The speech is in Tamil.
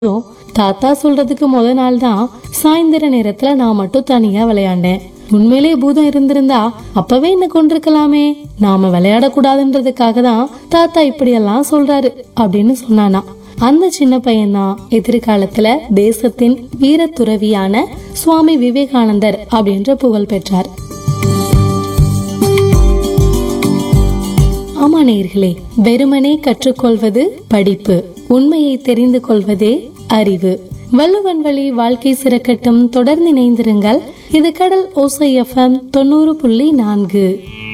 அப்புறம் தாத்தா சொல்றதுக்கு முத நாள் தான் சாயந்தர நேரத்துல நான் மட்டும் தனியா விளையாண்டேன் உண்மையிலே பூதம் இருந்திருந்தா அப்பவே என்ன கொண்டிருக்கலாமே நாம விளையாட கூடாதுன்றதுக்காக தான் தாத்தா இப்படி எல்லாம் சொல்றாரு அப்படின்னு சொன்னானா அந்த சின்ன பையன்தான் எதிர்காலத்துல தேசத்தின் வீரத்துறவியான சுவாமி விவேகானந்தர் அப்படின்ற புகழ் பெற்றார் ஆமா நேயர்களே வெறுமனே கற்றுக்கொள்வது படிப்பு உண்மையை தெரிந்து கொள்வதே அறிவு வள்ளுவன் வழி வாழ்க்கை சிறக்கட்டும் தொடர்ந்து இணைந்திருங்கள் இது கடல் ஓசை எஃப்எம் தொண்ணூறு புள்ளி நான்கு